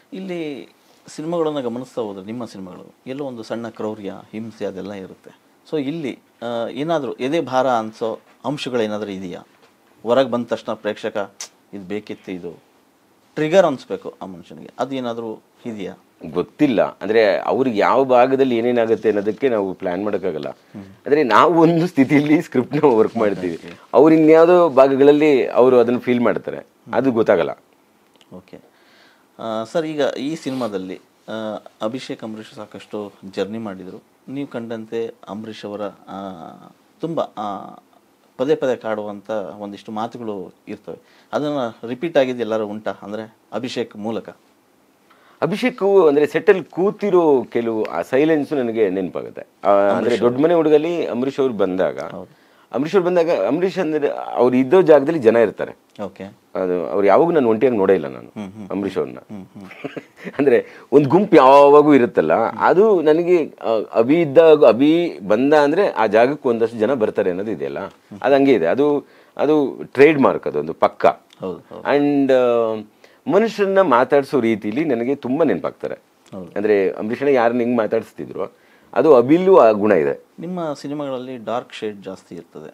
ಇಲ್ಲಿ ಸಿನಿಮಾಗಳನ್ನು ಗಮನಿಸ್ತಾ ಹೋದ್ರೆ ನಿಮ್ಮ ಸಿನಿಮಾಗಳು ಎಲ್ಲೋ ಒಂದು ಸಣ್ಣ ಕ್ರೌರ್ಯ ಹಿಂಸೆ ಅದೆಲ್ಲ ಇರುತ್ತೆ ಸೊ ಇಲ್ಲಿ ಏನಾದರೂ ಎದೆ ಭಾರ ಅನಿಸೋ ಅಂಶಗಳೇನಾದರೂ ಇದೆಯಾ ಹೊರಗೆ ಬಂದ ತಕ್ಷಣ ಪ್ರೇಕ್ಷಕ ಇದು ಬೇಕಿತ್ತು ಇದು ಟ್ರಿಗರ್ ಅನಿಸ್ಬೇಕು ಆ ಮನುಷ್ಯನಿಗೆ ಅದು ಏನಾದರೂ ಇದೆಯಾ ಗೊತ್ತಿಲ್ಲ ಅಂದ್ರೆ ಅವ್ರಿಗೆ ಯಾವ ಭಾಗದಲ್ಲಿ ಏನೇನಾಗುತ್ತೆ ಅನ್ನೋದಕ್ಕೆ ನಾವು ಪ್ಲಾನ್ ಮಾಡೋಕ್ಕಾಗಲ್ಲ ಅಂದ್ರೆ ನಾವು ಒಂದು ಸ್ಥಿತಿಯಲ್ಲಿ ಸ್ಕ್ರಿಪ್ಟ್ ನ ವರ್ಕ್ ಮಾಡ್ತೀವಿ ಅವ್ರು ಇನ್ಯಾವುದೋ ಭಾಗಗಳಲ್ಲಿ ಅವರು ಅದನ್ನ ಫೀಲ್ ಮಾಡ್ತಾರೆ ಅದು ಗೊತ್ತಾಗಲ್ಲ ಓಕೆ ಸರ್ ಈಗ ಈ ಸಿನಿಮಾದಲ್ಲಿ ಆ, ಅಭಿಷೇಕ್ ಅಂಬರೀಷ್ ಸಾಕಷ್ಟು ಜರ್ನಿ ಮಾಡಿದರು ನೀವು ಕಂಡಂತೆ ಅಂಬರೀಷ್ ಅವರ ತುಂಬ ಪದೇ ಪದೇ ಕಾಡುವಂಥ ಒಂದಿಷ್ಟು ಮಾತುಗಳು ಇರ್ತವೆ ಅದನ್ನು ರಿಪೀಟ್ ಆಗಿದ್ದು ಎಲ್ಲರೂ ಉಂಟಾ ಅಂದರೆ ಅಭಿಷೇಕ್ ಮೂಲಕ ಅಭಿಷೇಕ್ ಅಂದ್ರೆ ಸೆಟಲ್ ಕೂತಿರೋ ಕೆಲವು ಆ ಸೈಲೆನ್ಸ್ ನನಗೆ ನೆನಪಾಗುತ್ತೆ ಆ, ಅಂದ್ರೆ ದೊಡ್ಡ ಮನೆ ಹುಡುಗಲ್ಲಿ ಅಂಬರೀಷ್ ಅವ್ರು ಬಂದಾಗ ಅಂಬರೀಷ್ ಅವ್ರು ಬಂದಾಗ ಅಂಬರೀಷ್ ಅಂದ್ರೆ ಅವ್ರು ಇದ್ದೋ ಜಾಗದಲ್ಲಿ ಜನ ಇರ್ತಾರೆ ಓಕೆ ಅದು ಅವ್ರು ಯಾವಾಗೂ ನಾನು ಒಂಟಿಯಾಗಿ ನೋಡೇ ಇಲ್ಲ ನಾನು ಅಂಬರೀಷ್ ಅವ್ರನ್ನ ಅಂದ್ರೆ ಒಂದು ಗುಂಪು ಯಾವಾಗೂ ಇರುತ್ತಲ್ಲ ಅದು ನನಗೆ ಆ, ಅಭಿ ಇದ್ದಾಗ ಅಭಿ ಬಂದ ಅಂದ್ರೆ ಆ ಜಾಗಕ್ಕೆ ಒಂದಷ್ಟು ಜನ ಬರ್ತಾರೆ ಅನ್ನೋದು ಇದೆಯಲ್ಲ ಅದು ಹಂಗೆ ಇದೆ ಅದು ಅದು ಟ್ರೇಡ್ ಮಾರ್ಕ್ ಅದೊಂದು ಪಕ್ಕ ಹೌದು ಹೌದು ಅಂಡ್ ಮನುಷ್ಯರನ್ನ ಮಾತಾಡಿಸೋ ರೀತಿಲಿ ನನಗೆ ತುಂಬಾ ನೆನಪಾಗ್ತಾರೆ ಅಂದ್ರೆ ಅಂಬರೀಷಣ್ಣ ಯಾರನ್ನ ಹಿಂಗ್ ಮಾತಾಡಿಸ್ತಿದ್ರು ಅದು ಅಭಿಲ್ಲೂ ಆ ಗುಣ ಇದೆ ನಿಮ್ಮ ಸಿನಿಮಾಗಳಲ್ಲಿ ಡಾರ್ಕ್ ಶೇಡ್ ಜಾಸ್ತಿ ಇರ್ತದೆ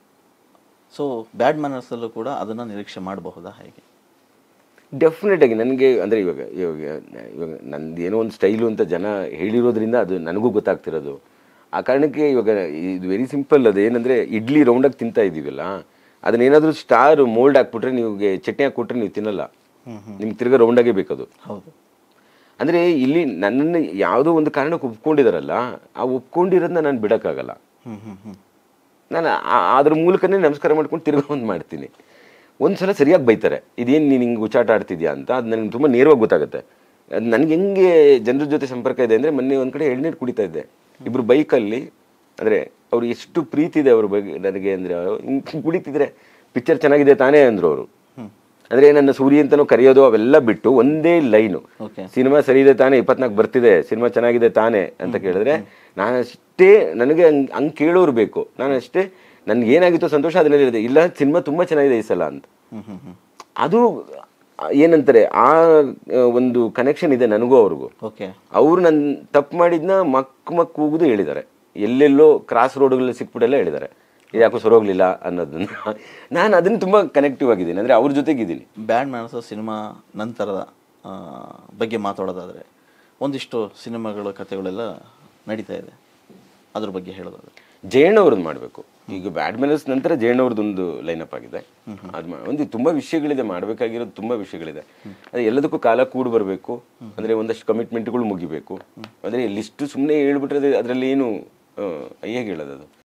ಸೊ ಬ್ಯಾಡ್ ಮ್ಯಾನರ್ಸಲ್ಲೂ ಕೂಡ ಅದನ್ನು ನಿರೀಕ್ಷೆ ಮಾಡಬಹುದಾ ಹೇಗೆ ಡೆಫಿನೆಟ್ ಆಗಿ ನನಗೆ ಅಂದರೆ ಇವಾಗ ಇವಾಗ ಇವಾಗ ನಂದು ಏನೋ ಒಂದು ಸ್ಟೈಲು ಅಂತ ಜನ ಹೇಳಿರೋದ್ರಿಂದ ಅದು ನನಗೂ ಗೊತ್ತಾಗ್ತಿರೋದು ಆ ಕಾರಣಕ್ಕೆ ಇವಾಗ ಇದು ವೆರಿ ಸಿಂಪಲ್ ಅದು ಏನಂದರೆ ಇಡ್ಲಿ ರೌಂಡಾಗಿ ತಿಂತಾ ಇದ್ದೀವಲ್ಲ ಅದನ್ನೇನಾದರೂ ಸ್ಟಾರ್ ಮೋಲ್ಡ್ ಹಾಕ್ಬಿಟ್ರೆ ನೀವುಗೆ ಚಟ್ನಿ ಹಾಕ್ಬಿಟ್ರೆ ನೀವು ತಿನ್ನಲ್ಲ ನಿಮ್ಗೆ ತಿರ್ಗಾ ರೌಂಡಾಗೇ ಬೇಕದು ಹೌದು ಅಂದರೆ ಇಲ್ಲಿ ನನ್ನನ್ನು ಯಾವುದೋ ಒಂದು ಕಾರಣಕ್ಕೆ ಒಪ್ಕೊಂಡಿದಾರಲ್ಲ ಆ ಒಪ್ಕೊಂಡಿರೋದನ್ನ ನಾನು ಬಿಡೋಕ್ಕಾಗಲ್ಲ ಹ್ಞೂ ಹ್ಞೂ ಹ್ಞೂ ನಾನು ಆ- ಅದ್ರ ಮೂಲಕನೇ ನಮಸ್ಕಾರ ಮಾಡ್ಕೊಂಡು ತಿರ್ಗಾ ಒಂದು ಮಾಡ್ತೀನಿ ಒಂದು ಸಲ ಸರಿಯಾಗಿ ಬೈತಾರೆ ಇದೇನು ನೀನು ಹಿಂಗೆ ಉಚ್ಚಾಟ ಆಡ್ತಿದ್ಯಾ ಅಂತ ಅದು ನನಗೆ ತುಂಬ ನೇರವಾಗಿ ಗೊತ್ತಾಗುತ್ತೆ ಅದು ನನಗೆ ಹೆಂಗೆ ಜನರ ಜೊತೆ ಸಂಪರ್ಕ ಇದೆ ಅಂದರೆ ಮೊನ್ನೆ ಒಂದು ಕಡೆ ಎಳ್ನೀರು ಕುಡಿತಾ ಇದ್ದೆ ಇಬ್ಬರು ಬೈಕಲ್ಲಿ ಅಂದರೆ ಅವ್ರು ಎಷ್ಟು ಪ್ರೀತಿ ಇದೆ ಅವ್ರ ಬಗ್ಗೆ ನನಗೆ ಅಂದರೆ ಹಿಂಗೆ ಕುಡಿತಿದ್ರೆ ಪಿಕ್ಚರ್ ಚೆನ್ನಾಗಿದೆ ತಾನೇ ಅಂದರು ಅವರು ಅಂದರೆ ನನ್ನ ಸೂರ್ಯ ಅಂತಲೂ ಕರೆಯೋದು ಅವೆಲ್ಲ ಬಿಟ್ಟು ಒಂದೇ ಲೈನು ಓಕೆ ಸಿನಿಮಾ ಸರಿ ಇದೆ ತಾನೇ ಇಪ್ಪತ್ನಾಲ್ಕು ಬರ್ತಿದೆ ಸಿನಿಮಾ ಚೆನ್ನಾಗಿದೆ ತಾನೇ ಅಂತ ಕೇಳಿದ್ರೆ ನಾನು ಅಷ್ಟೇ ನನಗೆ ಹಂಗ್ ಹಂಗೆ ಕೇಳೋರು ಬೇಕು ನಾನು ಅಷ್ಟೇ ನನ್ಗೆ ಏನಾಗಿತ್ತು ಸಂತೋಷ ಅದನ್ನೇ ಹೇಳಿದೆ ಇಲ್ಲ ಸಿನಿಮಾ ತುಂಬ ಚೆನ್ನಾಗಿದೆ ಈ ಸಲ ಅಂತ ಹ್ಞೂ ಹ್ಞೂ ಹ್ಞೂ ಅದು ಆ, ಏನಂತಾರೆ ಆ ಆ, ಒಂದು ಕನೆಕ್ಷನ್ ಇದೆ ನನಗೂ ಅವ್ರಿಗೂ ಓಕೆ ಅವರು ನನ್ನ ತಪ್ಪು ಮಾಡಿದ್ನ ಮಕ್ ಮಕ್ ಕೂಗುದು ಹೇಳಿದ್ದಾರೆ ಎಲ್ಲೆಲ್ಲೋ ಕ್ರಾಸ್ ರೋಡ್ಗಳಲ್ಲಿ ಸಿಕ್ಬಿಟ್ಟೆಲ್ಲ ಹೇಳಿದ್ದಾರೆ ಇದು ಯಾಕೋ ಸರೋಗ್ಲಿಲ್ಲ ಅನ್ನೋದನ್ನ ನಾನು ಅದನ್ನ ತುಂಬ ಕನೆಕ್ಟಿವ್ ಆಗಿದ್ದೀನಿ ಅಂದರೆ ಅವ್ರ ಜೊತೆಗಿದ್ದೀನಿ ಬ್ಯಾಡ್ ಮ್ಯಾನರ್ಸ್ ಸಿನಿಮಾ ನಂತರದ ಆ, ಬಗ್ಗೆ ಮಾತಾಡೋದಾದರೆ ಒಂದಿಷ್ಟು ಸಿನಿಮಾಗಳ ಕಥೆಗಳೆಲ್ಲ ನಡೀತಾ ಇದೆ ಅದ್ರ ಬಗ್ಗೆ ಹೇಳೋದಾದ್ರೆ ಜಯಣ್ಣ ಅವ್ರದ್ದು ಮಾಡಬೇಕು ಈಗ ಬ್ಯಾಡ್ ಮೆನಸ್ ನಂತರ ಜಯಣ್ಣ ಅವ್ರದ್ದೊಂದು ಲೈನಪ್ ಆಗಿದೆ ಅದು ಮಾ- ಒಂದು ತುಂಬಾ ವಿಷಯಗಳಿದೆ ಮಾಡಬೇಕಾಗಿರೋದು ತುಂಬಾ ವಿಷಯಗಳಿದೆ ಅದೇ ಎಲ್ಲದಕ್ಕೂ ಕಾಲ ಕೂಡಿ ಬರಬೇಕು ಅಂದ್ರೆ ಒಂದಷ್ಟು ಕಮಿಟ್ಮೆಂಟ್ಗಳು ಮುಗಿಬೇಕು ಅಂದ್ರೆ ಲಿಸ್ಟ್ ಸುಮ್ಮನೆ ಹೇಳ್ಬಿಟ್ರೆ ಅದರಲ್ಲಿ ಏನು ಹೇಗೆ ಹೇಳೋದು ಅದು